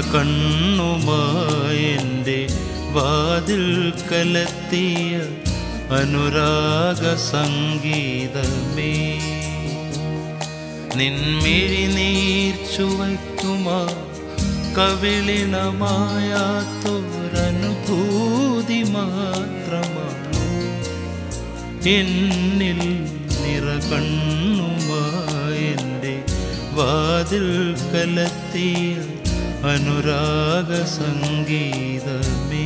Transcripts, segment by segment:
നിറകണ്ണുമായെൻ്റെ വാതിൽ കലത്തിയ അനുരാഗ സംഗീതമേ നിൻമിഴി നീർച്ചുവയ്ക്കുമാ കവിളിണമായാത്തൊരനുഭൂതി മാത്രമാണ് എന്നിൽ നിറകണ്ണുമായെൻ്റെ വാതിൽ കലത്തിയ അനുരാഗ സംഗീതമേ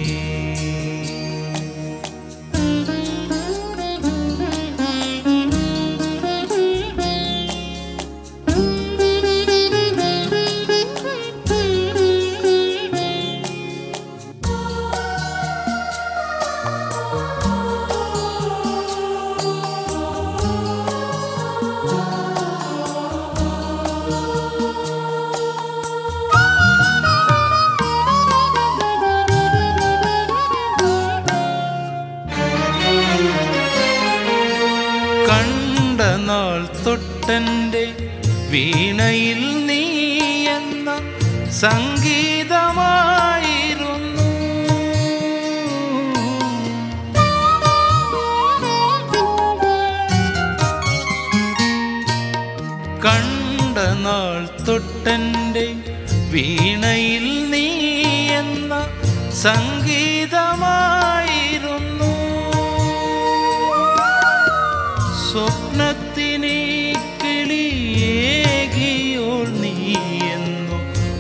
കണ്ട നാൾ തൊട്ടൻ്റെ വീണയിൽ നീ എന്ന സംഗീതമായിരുന്നു കണ്ട നാൾ തൊട്ടൻ്റെ വീണയിൽ നീ എന്ന സംഗീതമായിരുന്നു സ്വപ്നത്തിനെ കിളിയേകിയോൾ നീ എന്നു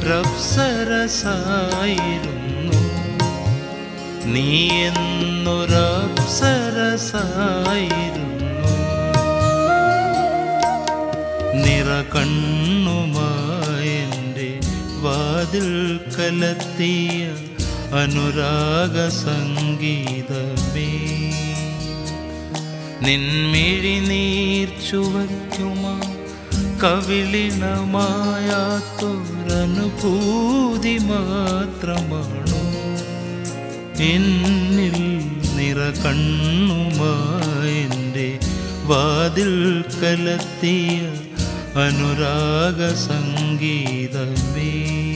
റപ്സരസായിരുന്നു നീ എന്നൊരപ്സരസായിരുന്നു നിറകണ്ണുമായെൻ്റെ വാതിൽ കലത്തിയ അനുരാഗ സംഗീതമേ നിൻമിഴി നീർ ചുവയ്ക്കുമാ കവിളിണമായാത്തൊരനുഭൂതി മാത്രമാണോ എന്നിൽ നിറകണ്ണുമായെൻ്റെ വാതിൽ കലത്തിയ അനുരാഗ സംഗീതമേ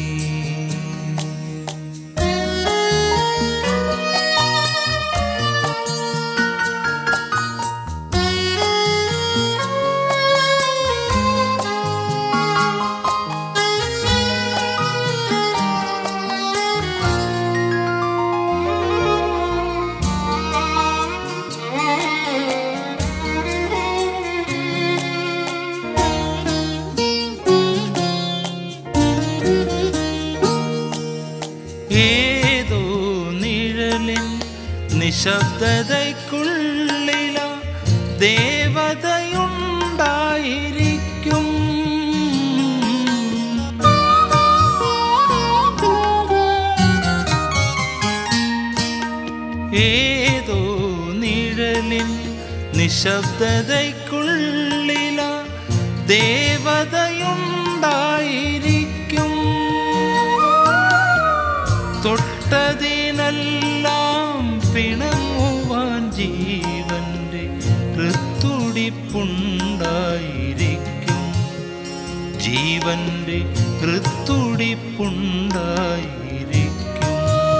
ഏതോ നിഴലിൻ നിശബ്ദതയ്ക്കുള്ളില ദേവതയുണ്ടായിരിക്കും ഏതോ നിഴലിൻ നിശബ്ദതയ്ക്കുള്ളില ദേവതയുണ്ടായിരിക്കും തൊട്ടതിനെല്ലാം പിണങ്ങുവാൻ ജീവന്റെ ഹൃത്തുടിപ്പുണ്ടായിരിക്കും ജീവന്റെ ഹൃത്തുടിപ്പുണ്ടായിരിക്കും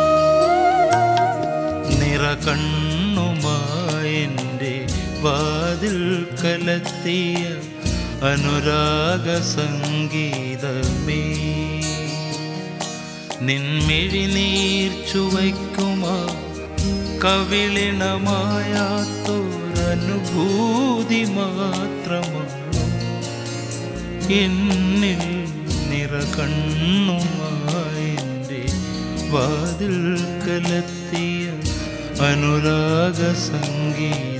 നിറകണ്ണുമായെൻ്റെ വാതിൽ കലത്തിയ അനുരാഗ സംഗീതമേ നിൻമിഴി നീർ ചുവയ്ക്കുമാ കവിളിണമായാത്തൊരനുഭൂതി മാത്രമാണ് എന്നിൽ നിറകണ്ണുമായെൻ്റെ വാതിൽ കലത്തിയ അനുരാഗ സംഗീത